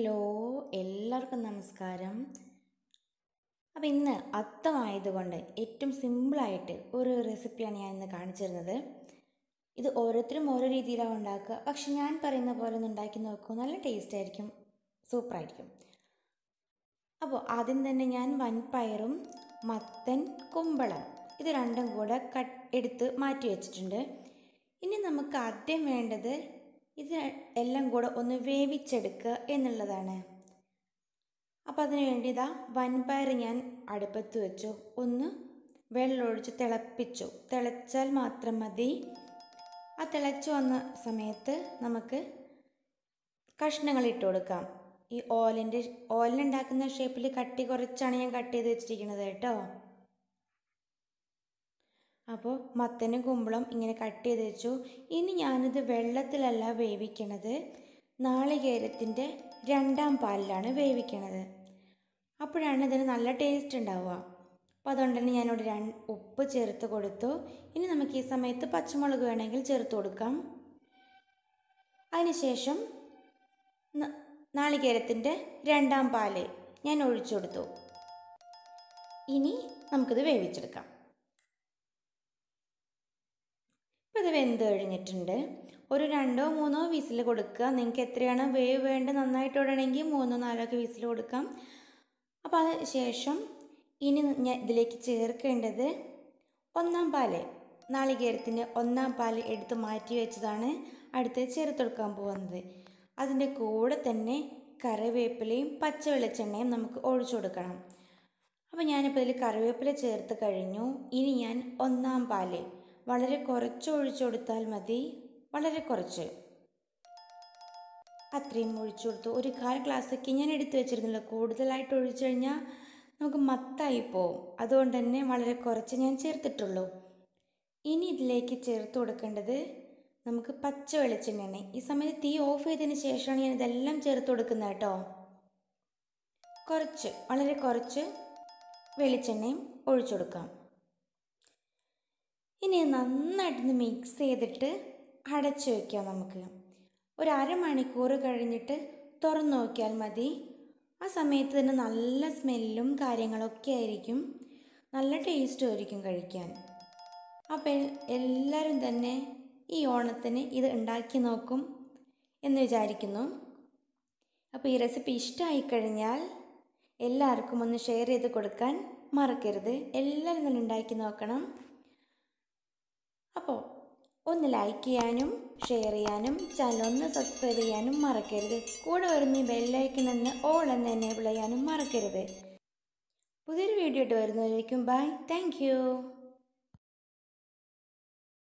hello എല്ലാവർക്കും നമസ്കാരം അപ്പോൾ ഇന്ന് അത്തമായതുകൊണ്ട് ഏറ്റവും സിമ്പിളായിട്ട് ഒരു റെസിപ്പിയാണ് ഞാൻ ഇന്ന് കാണിച്ചു തരുന്നത് ഇത് ഓരോരുത്തരും ഓരോ രീതിയിലാണ് ഉണ്ടാക്കുക പക്ഷെ ഞാൻ പറയുന്ന പോലെ ഒന്ന് ഉണ്ടാക്കി നോക്കൂ നല്ല ടേസ്റ്റ് ആയിരിക്കും സൂപ്പറായിരിക്കും അപ്പോൾ ആദ്യം തന്നെ ഞാൻ വൻപയറും മത്തൻ കുമ്പളം ഇത് രണ്ടും കൂടെ കട്ട് എടുത്ത് മാറ്റി വെച്ചിട്ടുണ്ട് ഇനി നമുക്ക് ആദ്യം വേണ്ടത് ഇത് എല്ലാം കൂടെ ഒന്ന് വേവിച്ചെടുക്കുക എന്നുള്ളതാണ് അപ്പോൾ അതിന് വേണ്ടി ഇതാ വൻപയർ ഞാൻ അടുപ്പത്ത് വെച്ചു ഒന്ന് വെള്ളമൊഴിച്ച് തിളപ്പിച്ചു തിളച്ചാൽ മാത്രം മതി ആ തിളച്ചു വന്ന സമയത്ത് നമുക്ക് കഷ്ണങ്ങൾ ഇട്ട് കൊടുക്കാം ഈ ഓലിൻ്റെ ഓലിനുണ്ടാക്കുന്ന ഷേപ്പിൽ കട്ടി കുറച്ചാണ് ഞാൻ കട്ട് ചെയ്ത് വെച്ചിരിക്കുന്നത് കേട്ടോ അപ്പോൾ മത്തനും കുമ്പളം ഇങ്ങനെ കട്ട് ചെയ്ത് വെച്ചു ഇനി ഞാനിത് വെള്ളത്തിലല്ല വേവിക്കണത് നാളികേരത്തിൻ്റെ രണ്ടാം പാലിലാണ് വേവിക്കണത് അപ്പോഴാണ് ഇതിന് നല്ല ടേസ്റ്റ് ഉണ്ടാവുക അപ്പോൾ അതുകൊണ്ട് തന്നെ ഞാനിവിടെ രണ്ട് ഉപ്പ് ചേർത്ത് കൊടുത്തു ഇനി നമുക്ക് ഈ സമയത്ത് പച്ചമുളക് വേണമെങ്കിൽ ചേർത്ത് കൊടുക്കാം അതിനുശേഷം നാളികേരത്തിൻ്റെ രണ്ടാം പാല് ഞാൻ ഒഴിച്ചു കൊടുത്തു ഇനി നമുക്കിത് വേവിച്ചെടുക്കാം ഇപ്പോൾ ഇത് വെന്ത് കഴിഞ്ഞിട്ടുണ്ട് ഒരു രണ്ടോ മൂന്നോ വിസിൽ കൊടുക്കുക നിങ്ങൾക്ക് എത്രയാണ് വേവ് വേണ്ട നന്നായിട്ട് ഇടണമെങ്കിൽ മൂന്നോ നാലോ ഒക്കെ വിസിൽ കൊടുക്കാം അപ്പോൾ അതിന് ശേഷം ഇനി ഞാൻ ഇതിലേക്ക് ചേർക്കേണ്ടത് ഒന്നാം പാല് നാളികേരത്തിൻ്റെ ഒന്നാം പാല് എടുത്ത് മാറ്റി വെച്ചതാണ് അടുത്ത് ചേർത്തെടുക്കാൻ പോകുന്നത് അതിൻ്റെ കൂടെ തന്നെ കറിവേപ്പിലയും പച്ച വെളിച്ചെണ്ണയും നമുക്ക് ഒഴിച്ചു കൊടുക്കണം അപ്പോൾ ഞാനിപ്പോൾ ഇതിൽ കറിവേപ്പില ചേർത്ത് കഴിഞ്ഞു ഇനി ഞാൻ ഒന്നാം പാല് വളരെ കുറച്ച് ഒഴിച്ചു കൊടുത്താൽ മതി വളരെ കുറച്ച് അത്രയും ഒഴിച്ചു കൊടുത്തു ഒരു കാൽ ഗ്ലാസ്സൊക്കെ ഞാൻ എടുത്തു വെച്ചിരുന്നില്ല കൂടുതലായിട്ട് ഒഴിച്ചു കഴിഞ്ഞാൽ നമുക്ക് മത്തായി പോവും അതുകൊണ്ട് തന്നെ വളരെ കുറച്ച് ഞാൻ ചേർത്തിട്ടുള്ളൂ ഇനി ഇതിലേക്ക് ചേർത്ത് കൊടുക്കേണ്ടത് നമുക്ക് പച്ച വെളിച്ചെണ്ണയാണ് ഈ സമയത്ത് തീ ഓഫ് ചെയ്തതിന് ശേഷമാണ് ഞാൻ ഇതെല്ലാം ചേർത്ത് കൊടുക്കുന്നത് കേട്ടോ കുറച്ച് വളരെ കുറച്ച് വെളിച്ചെണ്ണയും ഒഴിച്ചു കൊടുക്കാം ഇനി നന്നായിട്ടൊന്ന് മിക്സ് ചെയ്തിട്ട് അടച്ചു വയ്ക്കാം നമുക്ക് ഒരു അരമണിക്കൂർ കഴിഞ്ഞിട്ട് തുറന്നു നോക്കിയാൽ മതി ആ സമയത്ത് തന്നെ നല്ല സ്മെല്ലും കാര്യങ്ങളൊക്കെ ആയിരിക്കും നല്ല ടേസ്റ്റും ആയിരിക്കും കഴിക്കാൻ അപ്പോൾ എല്ലാവരും തന്നെ ഈ ഓണത്തിന് ഇത് ഉണ്ടാക്കി നോക്കും എന്ന് വിചാരിക്കുന്നു അപ്പോൾ ഈ റെസിപ്പി ഇഷ്ടമായി കഴിഞ്ഞാൽ എല്ലാവർക്കും ഒന്ന് ഷെയർ ചെയ്ത് കൊടുക്കാൻ മറക്കരുത് എല്ലാവരും തന്നെ ഉണ്ടാക്കി നോക്കണം അപ്പോൾ ഒന്ന് ലൈക്ക് ചെയ്യാനും ഷെയർ ചെയ്യാനും ചാനൽ ഒന്ന് സബ്സ്ക്രൈബ് ചെയ്യാനും മറക്കരുത് കൂടെ വരുന്ന ഈ ബെല്ലൈക്കൺ എന്ന് ഓൾ എന്ന് എനേബിൾ ചെയ്യാനും മറക്കരുത് പുതിയൊരു വീഡിയോ ഇട്ട് വരുന്നവരേക്കും ബൈ താങ്ക്